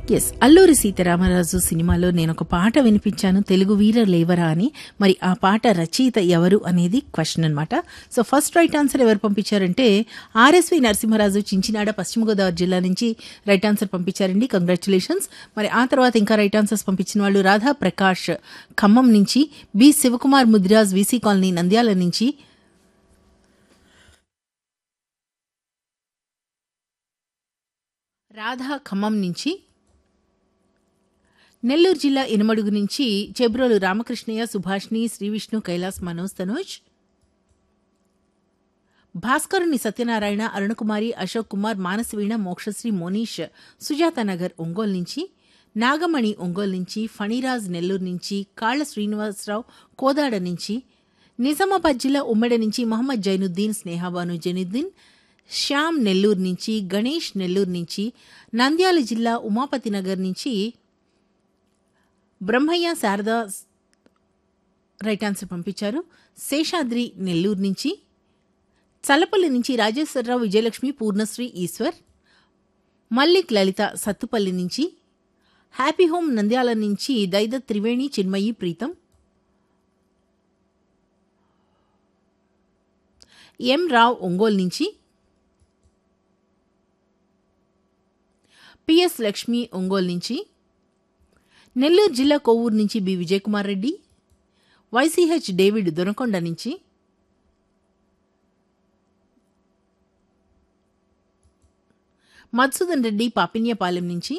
yes Alluri Sitaramaraju సినిమాలో నేను ఒక పాట వినిపించాను తెలుగు వీర లేవరా అని మరి ఆ పాట రచయిత ఎవరు అనేది క్వశ్చన్ అనమాట సో ఫస్ట్ రైట్ ఆన్సర్ ఎవరు పంపించారంటే ఆర్ఎస్వి నరసింహరాజు చించినాడ పశ్చిమ గోదావరి జిల్లా నుంచి రైట్ ఆన్సర్ పంపించారండి కంగ్రాచులేషన్స్ మరి ఆ తర్వాత ఇంకా రైట్ ఆన్సర్స్ పంపించిన వాళ్ళు రాధా ప్రకాష్ ఖమ్మం నుంచి B Shivakumar Mudiraj VC colony Nandyal నుంచి రాధా ఖమ్మం నుంచి నెల్లూరు జిల్లా ఇనమడుగు నుంచి చెబ్రోలు రామకృష్ణయ్య సుభాష్ని శ్రీవిష్ణు కైలాస్ మనోజ్ తనోజ్ భాస్కరుని సత్యనారాయణ అరుణకుమారి అశోక్ కుమార్ మానసవీణ మోక్షశ్రీ మోనీష్ సుజాత నగర్ ఒంగోలు నుంచి నాగమణి ఒంగోలు నుంచి ఫణిరాజ్ నెల్లూరు నుంచి కాళ్ల శ్రీనివాసరావు కోదాడ నుంచి నిజామాబాద్ జిల్లా ఉమ్మడి నుంచి మహమ్మద్ జైనుద్దీన్ స్నేహాబాను జైనుద్దీన్ శ్యామ్ నెల్లూరు నుంచి గణేష్ నెల్లూరు నుంచి నంద్యాల జిల్లా ఉమాపతి నగర్ నుంచి బ్రహ్మయ్య శారద రైట్ ఆన్సర్ పంపించారు శేషాద్రి నెల్లూరు నుంచి చల్లపల్లి నుంచి రాజేశ్వరరావు విజయలక్ష్మి పూర్ణశ్రీ ఈశ్వర్ మల్లిక్ లలిత సత్తుపల్లి నుంచి హ్యాపీ హోమ్ నంద్యాల నుంచి దైద త్రివేణి చిన్మయి ప్రీతం ఎం రావ్ ఒంగోలు నుంచి పిఎస్ లక్ష్మి ఒంగోలు నుంచి నెల్లూరు జిల్లా కొవ్వూరు నుంచి B Vijayakumar Reddy YCH David Donakonda నుంచి మధుసూదన్ రెడ్డి పాపిన్యపాలెం నుంచి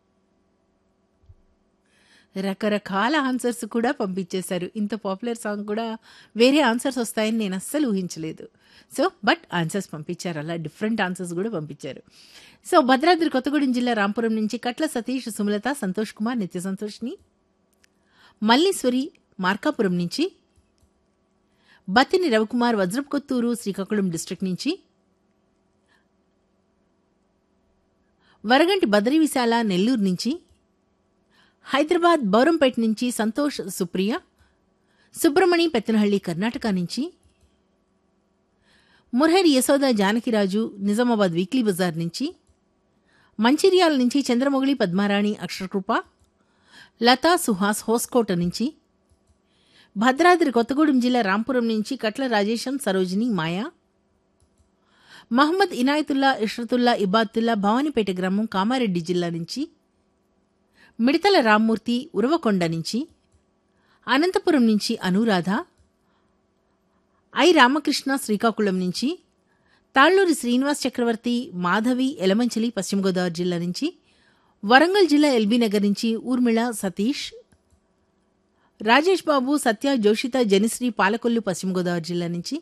రకరకాల ఆన్సర్స్ కూడా పంపించేశారు ఇంత పాపులర్ సాంగ్ కూడా వేరే ఆన్సర్స్ వస్తాయని నేను అస్సలు ఊహించలేదు సో బట్ ఆన్సర్స్ పంపించారు అలా డిఫరెంట్ ఆన్సర్స్ కూడా పంపించారు సో భద్రాద్రి కొత్తగూడెం జిల్లా రాంపురం నుంచి కట్ల సతీష్ సుమలత సంతోష్ కుమార్ నిత్య సంతోష్ని మల్లీశ్వరి మార్కాపురం నుంచి బత్తిని రవికుమార్ వజ్రపుకొత్తూరు శ్రీకాకుళం డిస్ట్రిక్ట్ నుంచి వరగంటి బద్రి విశాల నెల్లూరు నుంచి హైదరాబాద్ బౌరంపేట నుంచి సంతోష్ సుప్రియ సుబ్రమణి పెత్తనహళ్లి కర్ణాటక నుంచి మురహరి యశోద జానకిరాజు నిజామాబాద్ వీక్లీ బజార్ నుంచి మంచిర్యాల నుంచి చంద్రమొగిలి పద్మారాణి అక్షరకృప లతా సుహాస్ హోస్కోట నుంచి భద్రాద్రి కొత్తగూడెం జిల్లా రాంపురం నుంచి కట్ల రాజేశం సరోజిని మాయా మహమ్మద్ ఇనాయతుల్లా ఇష్రతుల్లా ఇబాతుల్లా భవానీపేట గ్రామం కామారెడ్డి జిల్లా నుంచి మిడతల రామ్మూర్తి ఉరవకొండ నుంచి అనంతపురం నుంచి అనురాధ ఐ రామకృష్ణ శ్రీకాకుళం నుంచి తాళ్లూరి శ్రీనివాస్ చక్రవర్తి మాధవి ఎలమంచిలి పశ్చిమ గోదావరి జిల్లా నుంచి వరంగల్ జిల్లా ఎల్బీ నగర్ నుంచి ఊర్మిళ సతీష్ రాజేష్ బాబు సత్య జోషిత జనిశ్రీ పాలకొల్లు పశ్చిమ గోదావరి జిల్లా నుంచి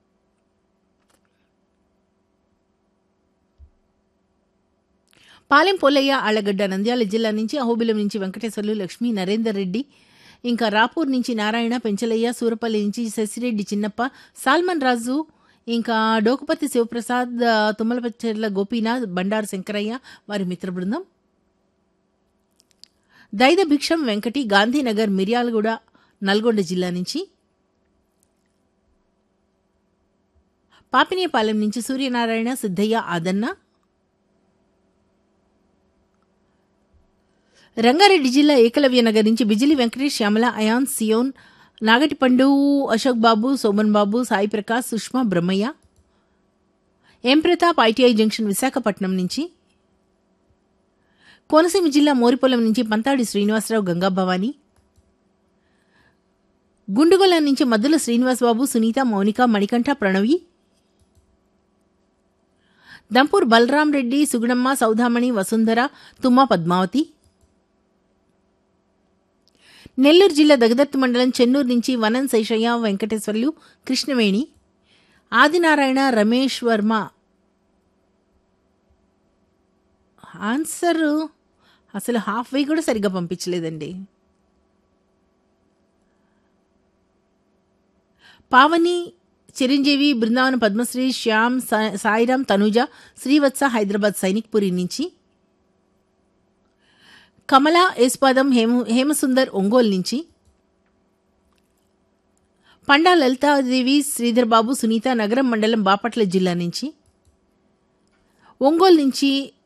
పాలెం పోలయ్య ఆళ్లగడ్డ నంద్యాల జిల్లా నుంచి అహోబిలం నుంచి వెంకటేశ్వర్లు లక్ష్మీ నరేందర్ రెడ్డి ఇంకా రాపూర్ నుంచి నారాయణ పెంచలయ్య సూరపల్లి నుంచి శశిరెడ్డి చిన్నప్ప సాల్మన్ రాజు ఇంకా డోకుపతి శివప్రసాద్ తుమ్మలపచ్చెర్ల గోపీనాథ్ బండారు శంకరయ్య వారి మిత్ర బృందం దైద భిక్షం వెంకటి గాంధీనగర్ మిర్యాలగూడ నల్గొండ జిల్లా నుంచి పాపినేపాలెం నుంచి సూర్యనారాయణ సిద్ధయ్య ఆదన్న రంగారెడ్డి జిల్లా ఏకలవ్య నగర్ నుంచి Bijili Venkatesh Shyamala Ayan Zion Nagatipandu Ashok Babu Soman Babu Sai Prakash Sushma Brahmaiah M Pratap ITI junction Visakhapatnam నుంచి కోనసీమ జిల్లా మోరిపొలం నుంచి పంతాడి శ్రీనివాసరావు గంగాభవాని గుండుగొల నుంచి మద్దుల శ్రీనివాసబాబు సునీత మౌనిక మణికంఠ ప్రణవి దంపూర్ బలరాం రెడ్డి సుగుణమ్మ సౌధామణి వసుంధర తుమ్మ పద్మావతి నెల్లూరు జిల్లా దగదర్తి మండలం చెన్నూరు నుంచి వనం శేషయ్య వెంకటేశ్వర్లు కృష్ణవేణి ఆదినారాయణ రమేష్ వర్మ ఆన్సర్ అసలు హాఫ్ వే కూడా సరిగ్గా పంపించలేదండి పావని చిరంజీవి బృందావన పద్మశ్రీ శ్యామ్ సాయిరామ్ తనుజ శ్రీవత్స హైదరాబాద్ సైనిక్పురి నుంచి కమల ఏస్పాదం హేమ హేమసుందర్ ఒంగోలు నుంచి పండా లలితాదేవి శ్రీధర్ బాబు సునీత నగరం మండలం బాపట్ల జిల్లా నుంచి ఒంగోలు నుంచి